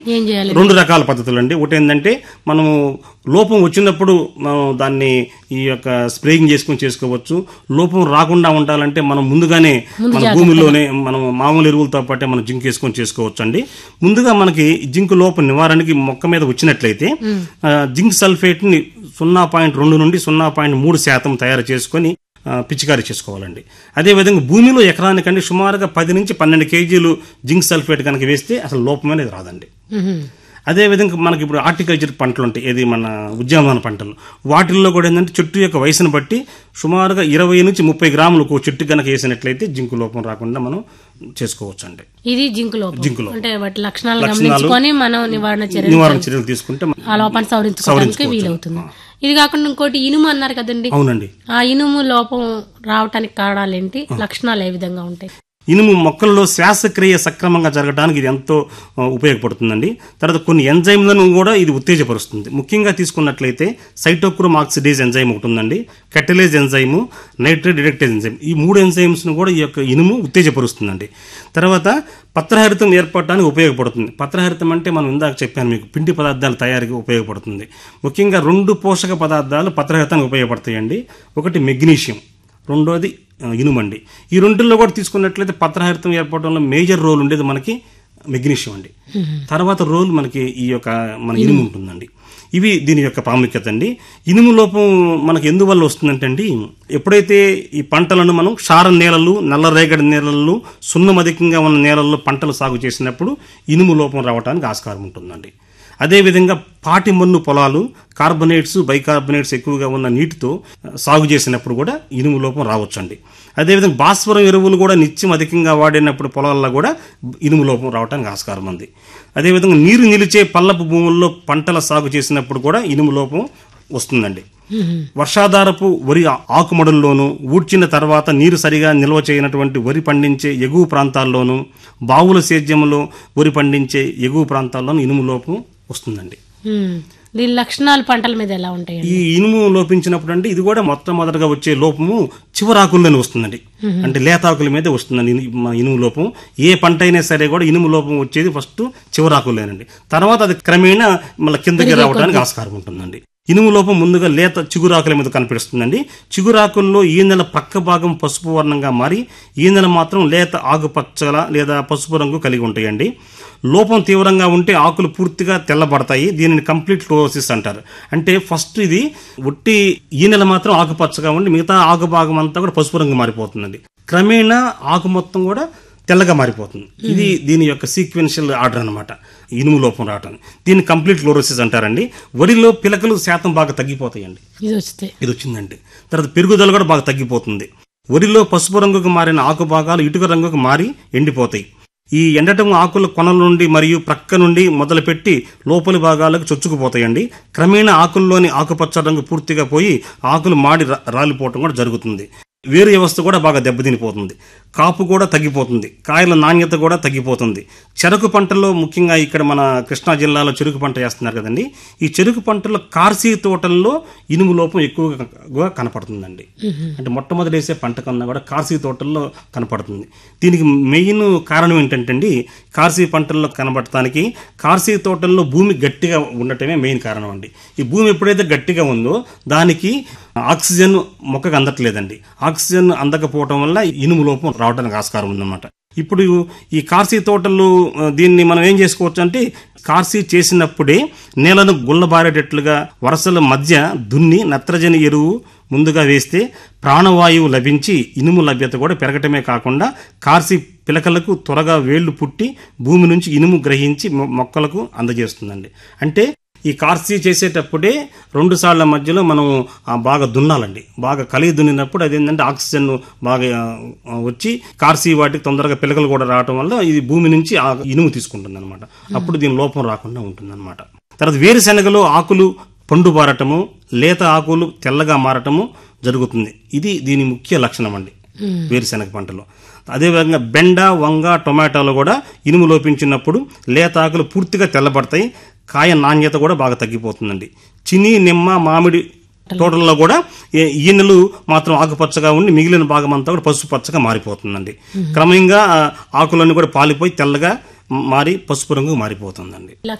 ఏం చేయాలి రెండు రకాల పద్ధతులు అండి ఒకటి ఏంటంటే మనము లోపం వచ్చినప్పుడు మనం దాన్ని ఈ యొక్క స్ప్రేయింగ్ చేసుకొని చేసుకోవచ్చు లోపం రాకుండా ఉండాలంటే మనం ముందుగానే మన భూమిలోనే మనం మామూలు ఎరువులతో పాటే మనం జింక్ వేసుకొని చేసుకోవచ్చు అండి ముందుగా మనకి జింక్ లోపం నివారణకి మొక్క మీద వచ్చినట్లయితే ఆ, జింక్ సల్ఫేట్ ని సున్నా పాయింట్ రెండు నుండి సున్నా పాయింట్ మూడు శాతం తయారు చేసుకొని ఆ, పిచికారీ చేసుకోవాలండి అదేవిధంగా భూమిలో ఎకరానికంటే సుమారుగా పది నుంచి పన్నెండు కేజీలు జింక్ సల్ఫేట్ కనుక వేస్తే అసలు లోపం అనేది రాదండి మ్మ్. అదేవిధంగా మనకి ఇప్పుడు హార్టికల్చర్ పంటలు ఉంటాయి ఏది మన ఉద్యానవన పంటలు వాటిల్లో కూడా ఏంటంటే చెట్టు యొక్క వయసును బట్టి సుమారుగా ఇరవై నుంచి ముప్పై గ్రాములు ఒక చెట్టు కనుక వేసినట్లయితే జింకు లోపం రాకుండా మనం చేసుకోవచ్చు అండి ఇది జింక్ లోపం జింక్ లోపం. అంటే వాటి లక్షణాలు గమనించుకొని మనం నివారణ చర్యలు నివారణ చర్యలు తీసుకుంటే మన- ఆ లోపాన్ని సవరించుకోవడానికి వీలవుతుంది ఇది కాకుండా ఇంకోటి ఇనుము అన్నారు కదండి అవునండి ఆ ఇనుము లోపం రావటానికి కారణాలు ఏంటి లక్షణాలు ఏ విధంగా ఉంటాయి ఇనుము మొక్కల్లో శ్వాసక్రియ సక్రమంగా జరగడానికి ఇది ఎంతో ఆ, ఉపయోగపడుతుందండి తర్వాత కొన్ని ఎంజైమ్లను కూడా ఇది ఉత్తేజపరుస్తుంది ముఖ్యంగా తీసుకున్నట్లయితే సైటోక్రోమ్ ఆక్సిడేజ్ ఎంజైమ్ ఒకటి ఉందండి catalase enzyme nitrate reductase enzyme ఈ మూడు ఎంజైమ్స్ను కూడా ఈ యొక్క ఇనుము ఉత్తేజపరుస్తుందండి తర్వాత పత్రహరితం ఏర్పడటానికి ఉపయోగపడుతుంది పత్రహరితం అంటే మనం ఇందాక చెప్పాను మీకు పిండి పదార్థాల తయారీకి ఉపయోగపడుతుంది ముఖ్యంగా రెండు పోషక పదార్థాలు పత్రహరితానికి ఉపయోగపడతాయండి ఒకటి మెగ్నీషియం రెండోది ఆ, ఇనుమండి ఈ రెండుల్లో కూడా తీసుకున్నట్లయితే పత్రహరితం ఏర్పడడంలో మేజర్ రోల్ ఉండేది మనకి మెగ్నీషియం అండి తర్వాత రోల్ మనకి ఈ యొక్క మన ఇనుము ఉంటుందండి ఇవి దీని యొక్క ప్రాముఖ్యత అండి ఇనుము లోపం మనకి ఎందువల్ల వస్తుందంటే అండి ఎప్పుడైతే ఈ పంటలను మనం క్షార నేలలు నల్లరేగడి నేలలు సున్నం అధికంగా ఉన్న నేలల్లో పంటలు సాగు చేసినప్పుడు ఇనుము లోపం రావడానికి ఆస్కారం ఉంటుందండి అదేవిధంగా పాటి మన్ను పొలాలు కార్బొనేట్స్ బైకార్బొనేట్స్ ఎక్కువగా ఉన్న నీటితో సాగు చేసినప్పుడు కూడా ఇనుము లోపం రావచ్చండి అదేవిధంగా భాస్వరం ఎరువులు కూడా నిత్యం అధికంగా వాడినప్పుడు పొలాల్లో కూడా ఇనుము లోపం రావడానికి ఆస్కారం ఉంది అదేవిధంగా నీరు నిలిచే పల్లపు భూముల్లో పంటల సాగు చేసినప్పుడు కూడా ఇనుము లోపం వస్తుందండి వర్షాధారపు వరి ఆకుమడుల్లోనూ ఊడ్చిన తర్వాత నీరు సరిగా నిల్వ చేయనటువంటి వరి పండించే ఎగువ ప్రాంతాల్లోనూ బావుల సేద్యంలో వరి పండించే ఎగువ ప్రాంతాల్లోనూ ఇనుము లోపం వస్తుందండి మ్మ్. దీని లక్షణాలు పంటల మీద ఎలా ఉంటాయండి ఈ ఇనుము లోపించినప్పుడు అంటే ఇది కూడా మొట్టమొదటిగా వచ్చే లోపము చివరాకుల్లోనే వస్తుందండి అంటే లేతాకుల మీద వస్తుందండి ఇను- మన ఇనుము లోపం ఏ పంట అయినా సరే కూడా ఇనుము లోపం వచ్చేది ఫస్ట్ చివరాకుల్లోనండి తర్వాత అది క్రమేణా మళ్ళీ కిందకి రావడానికి ఆస్కారం ఉంటుందండి ఇనుము లోపం ముందుగా లేత చిగురాకుల మీద కనిపిస్తుందండి చిగురాకుల్లో ఈనెల ప్రక్క భాగం పసుపు వర్ణంగా మారి ఈనెల మాత్రం లేత ఆకుపచ్చల లేదా పసుపు రంగు కలిగి ఉంటాయండి లోపం తీవ్రంగా ఉంటే ఆకులు పూర్తిగా తెల్లబడతాయి దీనిని కంప్లీట్ క్లోరోసిస్ అంటారు అంటే ఫస్ట్ ఇది ఒట్టి ఈనెల మాత్రం ఆకుపచ్చగా ఉండి మిగతా ఆకు భాగం అంతా కూడా పసుపు రంగు మారిపోతుందండి క్రమేణా ఆకు మొత్తం కూడా తెల్లగా మారిపోతుంది ఇది దీని యొక్క సీక్వెన్షియల్ ఆర్డర్ అనమాట ఇనుము లోపం రావటం దీన్ని కంప్లీట్ క్లోరోసిస్ అంటారండి వరిలో పిలకలు శాతం బాగా తగ్గిపోతాయండి ఇది వస్తే ఇది వచ్చిందండి తర్వాత పెరుగుదల కూడా బాగా తగ్గిపోతుంది వరిలో పసుపు రంగుకు మారిన ఆకు భాగాలు ఇటుక రంగుకు మారి ఎండిపోతాయి ఈ ఎండటం ఆకుల కొనల నుండి మరియు ప్రక్క నుండి మొదలుపెట్టి లోపలి భాగాలకు చొచ్చుకుపోతాయండి క్రమేణా ఆకుల్లోని ఆకుపచ్చ రంగు పూర్తిగా పోయి ఆకులు మాడి రా- రాలిపోవటం కూడా జరుగుతుంది వేరు వ్యవస్థ కూడా బాగా దెబ్బతినిపోతుంది కాపు కూడా తగ్గిపోతుంది కాయల నాణ్యత కూడా తగ్గిపోతుంది చెరకు పంటల్లో ముఖ్యంగా ఇక్కడ మన కృష్ణా జిల్లాలో చెరుకు పంట వేస్తున్నారు కదండి ఈ చెరుకు పంటలో కార్సీ తోటల్లో ఇనుము లోపం ఎక్కువగా కనపడుతుందండి అంటే మొట్టమొదటి వేసే పంట కన్నా కూడా కార్సీ తోటల్లో కనపడుతుంది దీనికి మెయిన్ కారణం ఏంటంటే అండి కార్సీ పంటల్లో కనబడటానికి కార్సీ తోటల్లో భూమి గట్టిగా ఉండటమే మెయిన్ కారణం అండి ఈ భూమి ఎప్పుడైతే గట్టిగా ఉందో దానికి ఆక్సిజన్ మొక్కకు అందట్లేదండి ఆక్సిజన్ అందకపోవటం వల్ల ఇనుము లోపం రావడానికి ఆస్కారం ఉందన్నమాట ఇప్పుడు ఈ కార్సీ తోటలు ఆ, దీన్ని మనం ఏం చేసుకోవచ్చు అంటే కార్సీ చేసినప్పుడే నేలను గుల్లబారేటట్లుగా వరుసల మధ్య దున్ని నత్రజని ఎరువు ముందుగా వేస్తే ప్రాణవాయువు లభించి ఇనుము లభ్యత కూడా పెరగటమే కాకుండా కార్సీ పిలకలకు త్వరగా వేళ్లు పుట్టి భూమి నుంచి ఇనుము గ్రహించి మొ- మొక్కలకు అందజేస్తుందండి అంటే ఈ కార్సీ చేసేటప్పుడే రెండు సార్ల మధ్యలో మనం ఆ, బాగా దున్నాలండి బాగా కలిగి దున్నినప్పుడు అదేంటంటే ఆక్సిజన్ బాగా ఆ, వచ్చి కార్సీ వాటికి తొందరగా పిలకలు కూడా రావటం వల్ల ఇది భూమి నుంచి ఆ ఇనుము తీసుకుంటుంది అనమాట అప్పుడు దీని లోపం రాకుండా ఉంటుంది అనమాట తర్వాత వేరుశెనగలో ఆకులు పండు బారటము లేత ఆకులు తెల్లగా మారటము జరుగుతుంది ఇది దీని ముఖ్య లక్షణం అండి వేరుశెనగ పంటలో అదేవిధంగా బెండ వంగ టొమాటోలు కూడా ఇనుము లోపించినప్పుడు లేత ఆకులు పూర్తిగా తెల్లబడతాయి కాయ నాణ్యత కూడా బాగా తగ్గిపోతుందండి చిని నిమ్మ మామిడి తోటల్లో కూడా ఈ- ఈనెలు మాత్రం ఆకుపచ్చగా ఉండి మిగిలిన భాగం అంతా కూడా పసుపు పచ్చగా మారిపోతుందండి క్రమంగా ఆ, ఆకులన్నీ కూడా పాలిపోయి తెల్లగా మారి పసుపు రంగు మారిపోతుందండి